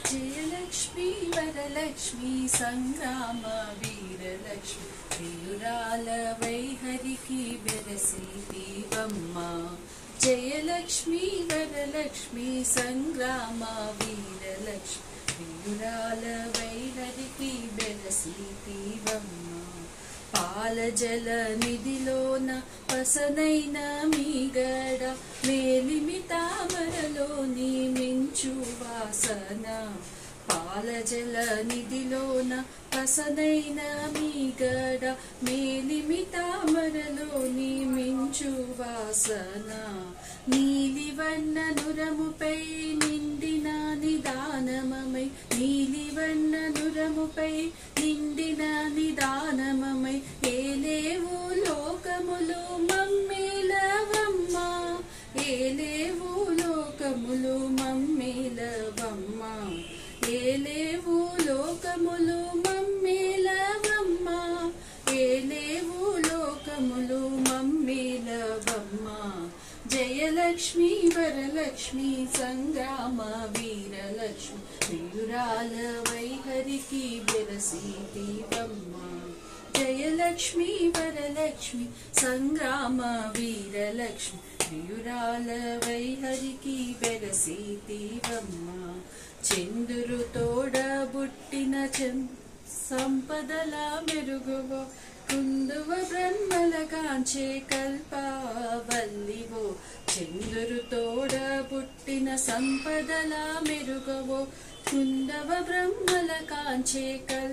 జయలక్ష్మి వరలక్ష్మి సంగ్రామ వీరలక్ష్మి ప్రియురాల వైహరికి బెరసి దీవమ్మ జయలక్ష్మి వరలక్ష్మి సంగ్రామ వీరలక్ష్మి ప్రియురాల వైహరికి బెరసి దీవమ్మ పాలజల నిధిలోన పసనైన మీగడ మేలిమి తామరలోని మించు వాసన పాలజల నిధిలోన పసనైన మీగడ మేలిమి తామరలోని మించు వాసన నీలివన్న నురముపై నిండిన నిదానమమై నీలివన్న నురముపై నిండిన నిదానమమై ఏలేవు లోకములు మమ్మేలవమ్మ ఏలేవు లోకములు మమ్మేలవమ్మ ఏలేవు లోకములు మమ్మేలవమ్మ ఏలేవు లోకములు మమ్మేలవమ్మ జయలక్ష్మి వరలక్ష్మి సంగ్రామ వీరలక్ష్మి ప్రియురాల వైహరికి బెరసి దీవమ్మ జయలక్ష్మి వరలక్ష్మి సంగ్రామ వీరలక్ష్మి ప్రియురాల వైహరికి బెరసి దీవమ్మ చందురు తోడ బుట్టిన చెం సంపదల మెరుగువ కుందువ బ్రహ్మల కాంచే కల్పవల్లివో చందురు తోడ పుట్టిన సంపదల మెరుగవో కుందవ బ్రహ్మల కాంచే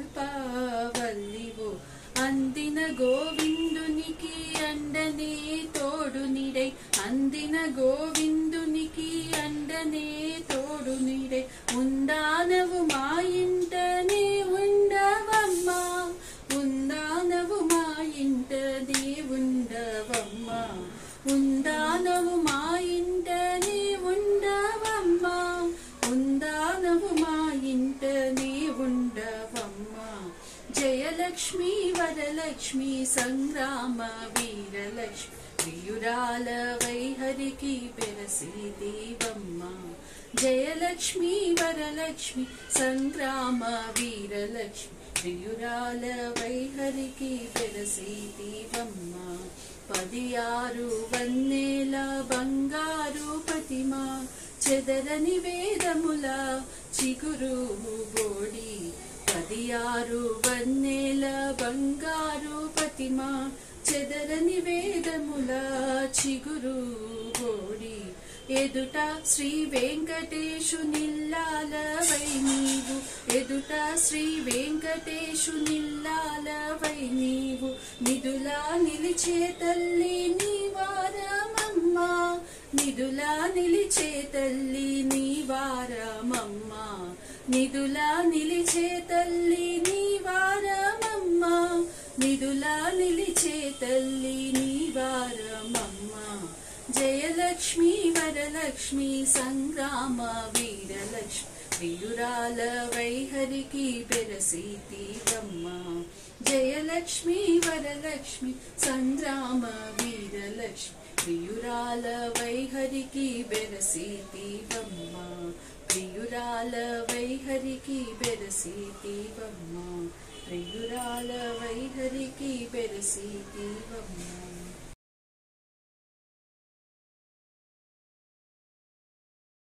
కల్పవల్లివో అందిన గోవిందునికి అండనే తోడు నిడై అందిన గోవిందునికి అండనే తోడు నిడై ఉందానవు మా ఇంటనే ఉండవమ్మా ఉందానవు మా ఇంటనే ఉండవమ్మా ఉందానవు మా ఇంటనే ఉండవమ్మా ఉందానవు మా ఇంటనే ఉండవమ్మా జయలక్ష్మి వరలక్ష్మి సంగ్రామ వీరలక్ష్మి ప్రియురాల వైహరికి పెరసి దీవమ్మ జయలక్ష్మి వరలక్ష్మి సంగ్రామ వీరలక్ష్మి ప్రియురాల వైహరికి పెరసి దీవమ్మ పది ఆరు వన్నేల బంగారు ప్రతిమ చెదరని వేదముల చిగురు బోడి పది ఆరు వన్నేల బంగారు ప్రతిమ చెదరని వేదముల చిగురు బోడి ఎదుట శ్రీ వెంకటేశు నిల్లాలవై నీవు ఎదుట శ్రీ వెంకటేశు నిల్లాలవై నీవు నిదులా నిలిచే తల్లి నీవారమమ్మ నిదులా నిలిచే తల్లి నీవారమమ్మ నిదులా నిలిచే తల్లి నీవారమమ్మ నిదులా నిలిచే తల్లి నీవారమమ్మ జయలక్ష్మి వరలక్ష్మి సంగ్రామ వీరలక్ష్మి ప్రియురాల వైహరికి బెరసి తీవమ్మ జయలక్ష్మి వరలక్ష్మి సంగ్రామ వీరలక్ష్మి ప్రియురాల వైహరికి బెరసి తీవమ్మ ప్రియురాల వైహరికి బెరసి తీవమ్మ ప్రియురాల వైహరికి బెరసి తీవమ్మ